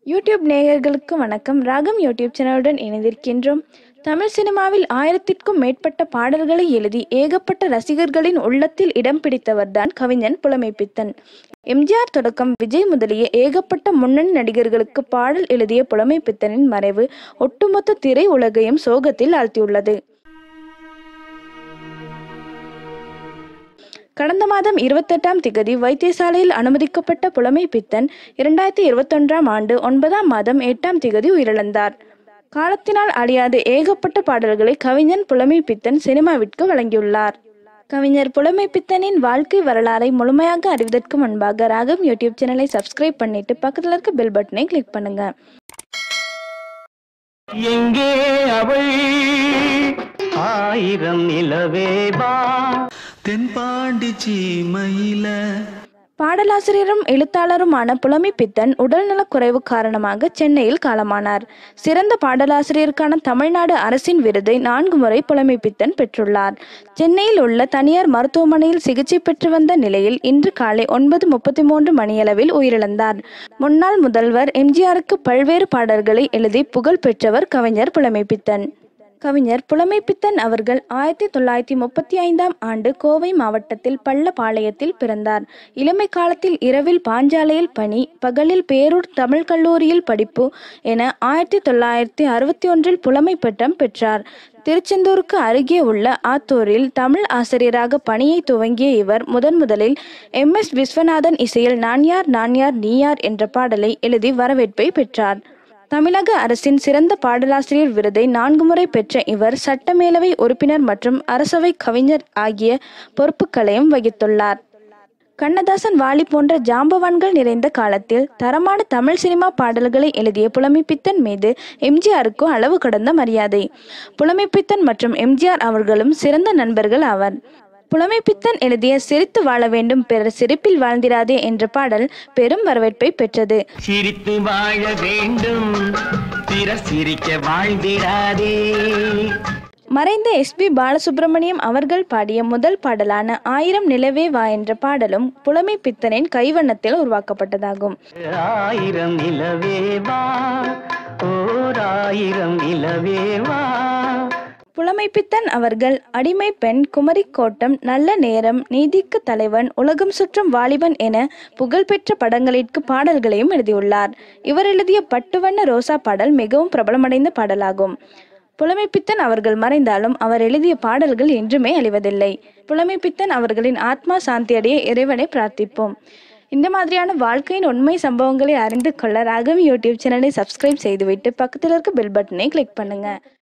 YouTube நேயர்களுக்கு வணக்கம் ராகம் யூடியூப் சேனலுடன் இணைந்திருக்கின்றோம் தமிழ் சினிமாவில் ஆயிரத்திற்கும் மேற்பட்ட பாடல்களை எழுதி ஏகப்பட்ட ரசிகர்களின் உள்ளத்தில் இடம் பிடித்தவர்தான் கவிஞன் புலமைப்பித்தன் எம்ஜிஆர் தொடக்கம் விஜய் முதலிய ஏகப்பட்ட முன்னணி நடிகர்களுக்கு பாடல் எழுதிய புலமைப்பித்தனின் மறைவு ஒட்டுமொத்த திரை உலகையும் சோகத்தில் ஆழ்த்தியுள்ளது கடந்த மாதம் இருபத்தெட்டாம் திகதி வைத்தியசாலையில் அனுமதிக்கப்பட்ட புலமை பித்தன் இரண்டாயிரத்தி இருபத்தொன்றாம் ஆண்டு ஒன்பதாம் மாதம் எட்டாம் திகதி உயிரிழந்தார் காலத்தினால் அழியாத ஏகப்பட்ட பாடல்களை கவிஞன் புலமை பித்தன் சினிமாவிற்கு வழங்கியுள்ளார் கவிஞர் புலமை பித்தனின் வாழ்க்கை வரலாறை முழுமையாக அறிவதற்கு முன்பாக ராகம் யூடியூப் சேனலை சப்ஸ்கிரைப் பண்ணிட்டு பக்கத்தில் இருக்க பெல் பட்டனை கிளிக் பண்ணுங்க எங்கே அவள் ஆயிரம் நிலவேவா தென்பாண்டி சீமையில பாடலாசிரியரும் எழுத்தாளருமான புலமை பித்தன் உடல்நலக் குறைவு காரணமாக சென்னையில் காலமானார் சிறந்த பாடலாசிரியருக்கான தமிழ்நாடு அரசின் விருதை நான்கு முறை புலமை பித்தன் பெற்றுள்ளார் சென்னையில் உள்ள தனியார் மருத்துவமனையில் சிகிச்சை பெற்று வந்த நிலையில் இன்று காலை ஒன்பது முப்பத்தி மூன்று மணியளவில் உயிரிழந்தார் முன்னாள் முதல்வர் எம்ஜிஆருக்கு பல்வேறு பாடல்களை எழுதி புகழ் பெற்றவர் கவிஞர் புலமை பித்தன் கவிஞர் புலமைப்பித்தன் அவர்கள் ஆயிரத்தி தொள்ளாயிரத்தி முப்பத்தி ஐந்தாம் ஆண்டு கோவை மாவட்டத்தில் பள்ளப்பாளையத்தில் பிறந்தார் இளமை காலத்தில் இரவில் பாஞ்சாலையில் பணி பகலில் பேரூர் தமிழ் கல்லூரியில் படிப்பு என ஆயிரத்தி தொள்ளாயிரத்தி அறுபத்தி ஒன்றில் புலமை பட்டம் பெற்றார் திருச்செந்தூருக்கு அருகே உள்ள ஆத்தூரில் தமிழ் ஆசிரியராக பணியை துவங்கிய இவர் முதன் முதலில் எம் எஸ் விஸ்வநாதன் இசையில் நான் யார் நான் யார் நீ யார் என்ற பாடலை எழுதி வரவேற்பை பெற்றார் தமிழக அரசின் சிறந்த பாடலாசிரியர் விருதை நான்கு முறை பெற்ற இவர் சட்டமேலவை உறுப்பினர் மற்றும் அரசவை கவிஞர் ஆகிய பொறுப்புகளையும் வகித்துள்ளார் கண்ணதாசன் வாலி போன்ற ஜாம்பவான்கள் நிறைந்த காலத்தில் தரமான தமிழ் சினிமா பாடல்களை எழுதிய புலமைப்பித்தன் மீது எம்ஜிஆருக்கு அளவு கடந்த மரியாதை புலமைப்பித்தன் மற்றும் எம்ஜிஆர் அவர்களும் சிறந்த நண்பர்கள் ஆவர் புலமைப்பித்தன் எழுதிய சிரித்து வாழ வேண்டும் பிறர் சிரிப்பில் வாழ்ந்திராதே என்ற பாடல் பெரும் வரவேற்பை பெற்றது சிரித்து வாழ வேண்டும் பிறர் சிரிக்க வாழ்ந்திடாதே மறைந்த எஸ்பி பாலசுப்ரமணியம் அவர்கள் பாடிய முதல் பாடலான ஆயிரம் நிலவே வா என்ற பாடலும் புலமை பித்தனின் கைவண்ணத்தில் உருவாக்கப்பட்டதாகும் ஆயிரம் நிலவேவா ஓர் ஆயிரம் நிலவேவா புலமைப்பித்தன் அவர்கள் அடிமை பெண் குமரிக்கோட்டம் நல்ல நேரம் நீதிக்கு தலைவன் உலகம் சுற்றும் வாலிபன் என புகழ்பெற்ற படங்களிற்கு பாடல்களையும் எழுதியுள்ளார் இவர் எழுதிய பட்டுவண்ண ரோசா பாடல் மிகவும் பிரபலமடைந்த பாடலாகும் புலமைப்பித்தன் அவர்கள் மறைந்தாலும் அவர் எழுதிய பாடல்கள் என்றுமே அழிவதில்லை புலமைப்பித்தன் அவர்களின் ஆத்மா சாந்தியடைய இறைவனை பிரார்த்திப்போம் இந்த மாதிரியான வாழ்க்கையின் உண்மை சம்பவங்களை அறிந்து கொள்ள ராகவி யூடியூப் சேனலை சப்ஸ்கிரைப் செய்துவிட்டு பக்கத்தில் இருக்க பெல் பட்டனை கிளிக் பண்ணுங்க